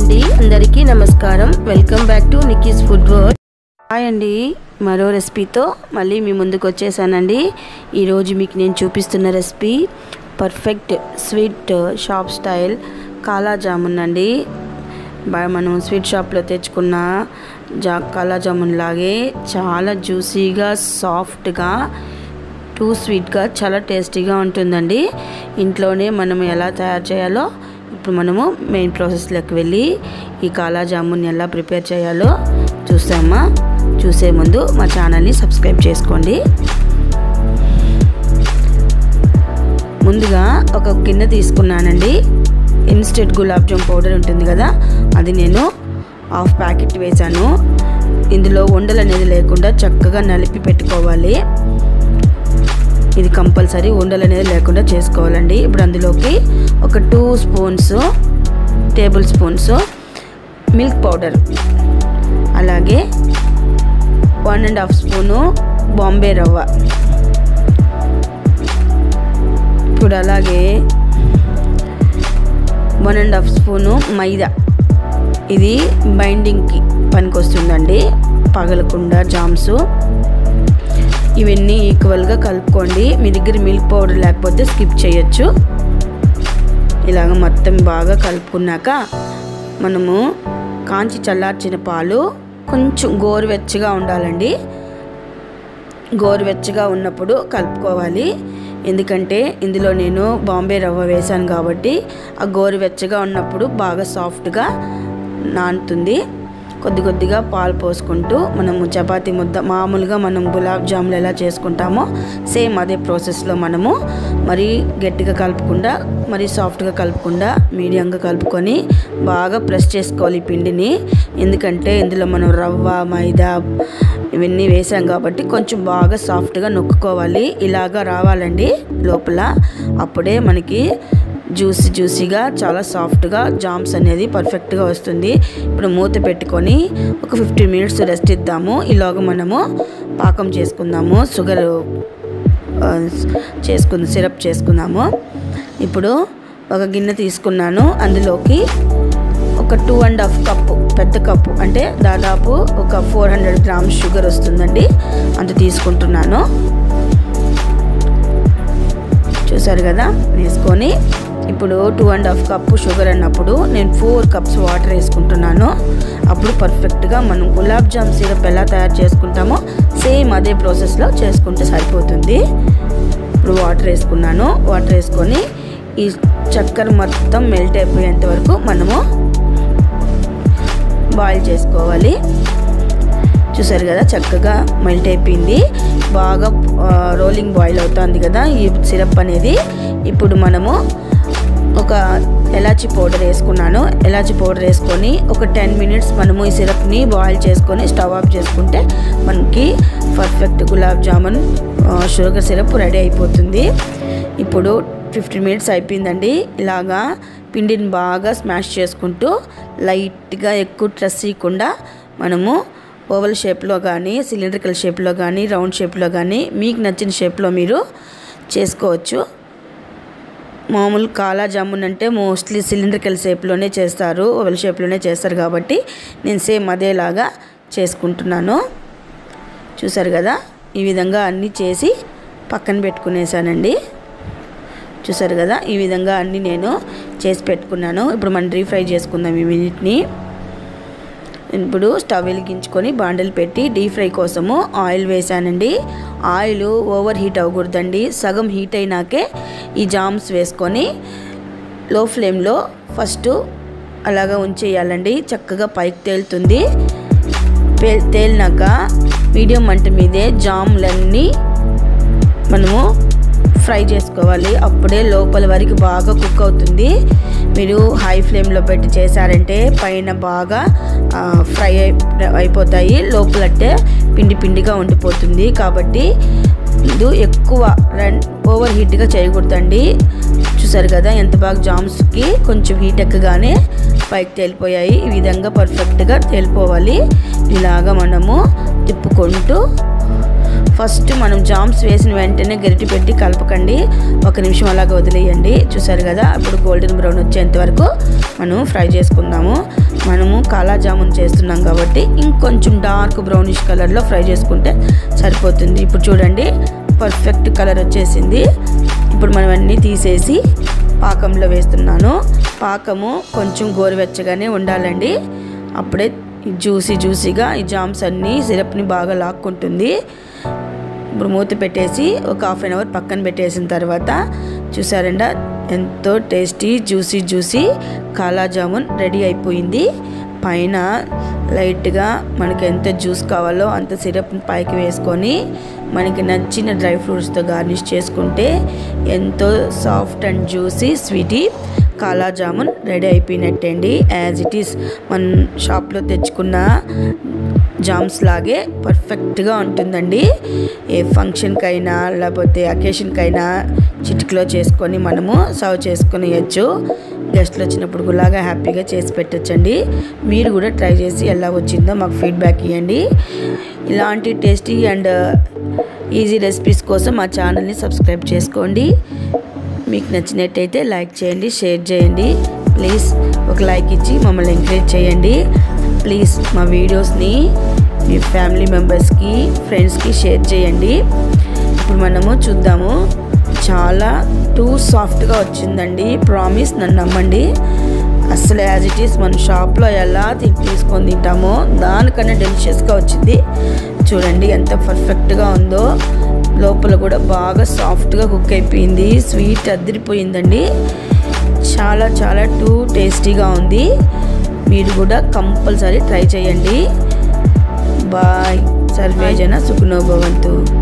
అండి అందరికీ నమస్కారం welcome back to Nikki's food world hi అండి మరో రెసిపీతో మళ్ళీ మీ ముందుకు వచ్చేసానండి ఈరోజు మీకు నేను చూపిస్తున్న recipe perfect sweet shop style kala jamun అండి బా- మనం స్వీట్ షాప్లో తెచ్చుకున్న జా కాలా జామున్ లాగే చాలా జ్యూసీగా సాఫ్ట్గా టూ స్వీట్గా చాలా టేస్టీగా ఉంటుందండి ఇంట్లోనే మనం ఎలా తయారు చేయాలో ఇప్పుడు మనము మెయిన్ ప్రాసెస్లోకి వెళ్ళి ఈ కాలా జామున్ ఎలా ప్రిపేర్ చేయాలో చూస్తామా చూసే ముందు మా ఛానల్ని సబ్స్క్రైబ్ చేసుకోండి ముందుగా ఒక గిన్నె తీసుకున్నానండి ఇన్స్టెంట్ గులాబ్ జామ్ పౌడర్ ఉంటుంది కదా అది నేను హాఫ్ ప్యాకెట్ వేశాను ఇందులో ఉండలు అనేది లేకుండా చక్కగా నలిపి పెట్టుకోవాలి ఇది కంపల్సరీ ఉండలు అనేది లేకుండా చేసుకోవాలండి ఇప్పుడు అందులోకి ఒక two spoons table spoons milk powder అలాగే one and half spoon Bombay రవ్వ ఇప్పుడు అలాగే వన్ అండ్ హాఫ్ స్పూను మైదా ఇది బైండింగ్కి పనికొస్తుందండి పగలకుండా జామ్స్ ఇవన్నీ ఈక్వల్గా కలుపుకోండి మీ దగ్గర మిల్క్ పౌడర్ లేకపోతే స్కిప్ చేయొచ్చు ఇలాగ మొత్తం బాగా కలుపుకున్నాక మనము కాంచి చల్లార్చిన పాలు కొంచెం గోరువెచ్చగా ఉండాలండి గోరువెచ్చగా ఉన్నప్పుడు కలుపుకోవాలి ఎందుకంటే ఇందులో నేను బాంబే రవ్వ వేశాను కాబట్టి ఆ గోరువెచ్చగా ఉన్నప్పుడు బాగా సాఫ్ట్గా నానుతుంది కొద్ది కొద్దిగా పాలు పోసుకుంటూ మనము చపాతీ ముద్ద మామూలుగా మనం గులాబ్ జాములు ఎలా చేసుకుంటామో సేమ్ అదే ప్రాసెస్లో మనము మరీ గట్టిగా కలపకుండా మరీ సాఫ్ట్గా కలపకుండా మీడియంగా కలుపుకొని బాగా ప్రెస్ చేసుకోవాలి ఈ పిండిని ఎందుకంటే ఇందులో మనం రవ్వ మైదా ఇవన్నీ వేసాం కాబట్టి కొంచెం బాగా సాఫ్ట్గా నొక్కుకోవాలి ఇలాగా రావాలండి లోపల అప్పుడే మనకి జ్యూసీ జ్యూసీగా చాలా సాఫ్ట్గా జామ్స్ అనేది పర్ఫెక్ట్గా వస్తుంది ఇప్పుడు మూత పెట్టుకొని ఒక ఫిఫ్టీన్ మినిట్స్ రెస్ట్ ఇద్దాము ఈలోగా మనము పాకం చేసుకుందాము షుగర్ ఆ, చేసుకుంది సిరప్ చేసుకుందాము ఇప్పుడు ఒక గిన్నె తీసుకున్నాను అందులోకి ఒక టూ అండ్ హాఫ్ కప్పు పెద్ద కప్పు అంటే దాదాపు ఒక ఫోర్ హండ్రెడ్ గ్రామ్స్ షుగర్ వస్తుందండి అంత తీసుకుంటున్నాను చూసారు కదా వేసుకొని ఇప్పుడు two and half cup sugar అన్నప్పుడు నేను ఫోర్ కప్స్ వాటర్ వేసుకుంటున్నాను అప్పుడు పర్ఫెక్ట్గా మనం గులాబ్ జామ్ సిరప్ ఎలా తయారు చేసుకుంటామో సేమ్ అదే ప్రాసెస్లో చేసుకుంటే సరిపోతుంది ఇప్పుడు వాటర్ వేసుకున్నాను వాటర్ వేసుకొని ఈ చక్కెర మొత్తం మెల్ట్ అయిపోయేంత వరకు మనము బాయిల్ చేసుకోవాలి చూసారు కదా చక్కగా మెల్ట్ అయిపోయింది బాగా ఆ, రోలింగ్ బాయిల్ అవుతుంది కదా ఈ సిరప్ అనేది ఇప్పుడు మనము ఒక ఎలాచి పౌడర్ వేసుకున్నాను ఎలాచి పౌడర్ వేసుకొని ఒక టెన్ మినిట్స్ మనము ఈ సిరప్ని బాయిల్ చేసుకొని స్టవ్ ఆఫ్ చేసుకుంటే మనకి పర్ఫెక్ట్ గులాబ్ జామున్ ఆ, షుగర్ సిరప్ రెడీ అయిపోతుంది ఇప్పుడు ఫిఫ్టీన్ మినిట్స్ అయిపోయిందండి ఇలాగా పిండిని బాగా స్మాష్ చేసుకుంటూ లైట్గా ఎక్కువ ట్రెస్ ఇవ్వకుండా మనము ఓవల్ షేప్లో కానీ సిలిండ్రికల్ షేప్లో కానీ రౌండ్ షేప్లో కానీ మీకు నచ్చిన షేప్లో మీరు చేసుకోవచ్చు మామూలు కాలా జామున్ అంటే మోస్ట్లీ సిలిండ్రికల్ షేప్లోనే చేస్తారు ఓవల్ షేప్లోనే చేస్తారు కాబట్టి నేను సేమ్ అదేలాగా చేసుకుంటున్నాను చూసారు కదా ఈ విధంగా అన్నీ చేసి పక్కన పెట్టుకునేసానండి చూసారు కదా ఈ విధంగా అన్నీ నేను చేసి పెట్టుకున్నాను ఇప్పుడు మనం డీప్ ఫ్రై చేసుకుందాం ఈ వీటిని ఇప్పుడు స్టవ్ వెలిగించుకొని బాండలు పెట్టి డీప్ ఫ్రై కోసము ఆయిల్ వేసానండి ఆయిల్ ఓవర్ హీట్ అవ్వకూడదండి సగం హీట్ అయినాకే ఈ జామ్స్ వేసుకొని లో ఫ్లేమ్లో ఫస్ట్ అలాగా ఉంచేయాలండి చక్కగా పైకి తేలుతుంది పే- తేలినాక మీడియం మంట మీదే జాములన్నీ మనము ఫ్రై చేసుకోవాలి అప్పుడే లోపల వరకు బాగా కుక్ అవుతుంది మీరు హై ఫ్లేమ్లో పెట్టి చేశారంటే పైన బాగా ఆ, ఫ్రై అయి- అయిపోతాయి లోపలంటే పిండి పిండిగా ఉండిపోతుంది కాబట్టి ఇది ఎక్కువ రన్ ఓవర్ హీట్గా చేయకూడదండి చూసారు కదా ఎంత బాగా జామ్స్కి కొంచెం హీట్ ఎక్కగానే పైకి తేలిపోయాయి ఈ విధంగా పర్ఫెక్ట్గా తేలిపోవాలి ఇలాగా మనము తిప్పుకుంటూ ఫస్ట్ మనం జామ్స్ వేసిన వెంటనే గరిటె పెట్టి కలపకండి ఒక నిమిషం అలాగ వదిలేయండి చూసారు కదా అప్పుడు గోల్డెన్ బ్రౌన్ వచ్చేంత వరకు మనం ఫ్రై చేసుకుందాము మనము కాలా జామున్ చేస్తున్నాం కాబట్టి ఇంకొంచెం డార్క్ బ్రౌనిష్ కలర్లో ఫ్రై చేసుకుంటే సరిపోతుంది ఇప్పుడు చూడండి పర్ఫెక్ట్ కలర్ వచ్చేసింది ఇప్పుడు మనం అన్నీ తీసేసి పాకంలో వేస్తున్నాను పాకము కొంచెం గోరువెచ్చగానే ఉండాలండి అప్పుడే జ్యూసీ జ్యూసీగా ఈ జామ్స్ అన్నీ సిరప్ని బాగా లాక్కుంటుంది ఇప్పుడు మూత పెట్టేసి ఒక హాఫ్ అన్ అవర్ పక్కన పెట్టేసిన తర్వాత చూసారండ ఎంతో టేస్టీ జ్యూసీ జ్యూసీ కాలా జామున్ రెడీ అయిపోయింది పైన లైట్గా మనకి ఎంత జ్యూస్ కావాలో అంత సిరప్ పైకి వేసుకొని మనకి నచ్చిన డ్రై ఫ్రూట్స్తో గార్నిష్ చేసుకుంటే ఎంతో soft and juicy sweety kala jamun ready అయిపోయినట్టండి యాజ్ ఇట్ ఈస్ మన షాప్లో తెచ్చుకున్న జామ్స్ లాగే పర్ఫెక్ట్గా ఉంటుందండి ఏ ఫంక్షన్కైనా లేకపోతే అకేషన్కైనా చిటికలో చేసుకొని మనము సర్వ్ చేసుకునేయచ్చు గెస్ట్లు వచ్చినప్పుడు గులాగా హ్యాపీగా చేసి పెట్టచ్చండి మీరు కూడా ట్రై చేసి ఎలా వచ్చిందో మాకు ఫీడ్బ్యాక్ ఇవ్వండి ఇలాంటి టేస్టీ అండ్ ఈజీ రెసిపీస్ కోసం మా ఛానల్ని సబ్స్క్రైబ్ చేసుకోండి మీకు నచ్చినట్టయితే లైక్ చేయండి షేర్ చేయండి ప్లీజ్ ఒక లైక్ ఇచ్చి మమ్మల్ని ఎంకరేజ్ చేయండి ప్లీజ్ మా వీడియోస్ని మీ ఫ్యామిలీ మెంబర్స్కి ఫ్రెండ్స్కి షేర్ చేయండి ఇప్పుడు మనము చూద్దాము చాలా టూ సాఫ్ట్గా వచ్చిందండి ప్రామిస్ నన్ను నమ్మండి అసలు యాజ్ ఇట్ ఈస్ మన షాప్లో ఎలా తి- తీసుకొని తింటామో దానికన్నా డెలిషియస్గా వచ్చింది చూడండి ఎంత పర్ఫెక్ట్గా ఉందో లోపల కూడా బాగా సాఫ్ట్గా కుక్ అయిపోయింది స్వీట్ అదిరిపోయిందండి చాలా చాలా టూ టేస్టీగా ఉంది మీరు కూడా కంపల్సరీ ట్రై చేయండి బాయ్ సర్వేజన సుఖనో భవంతు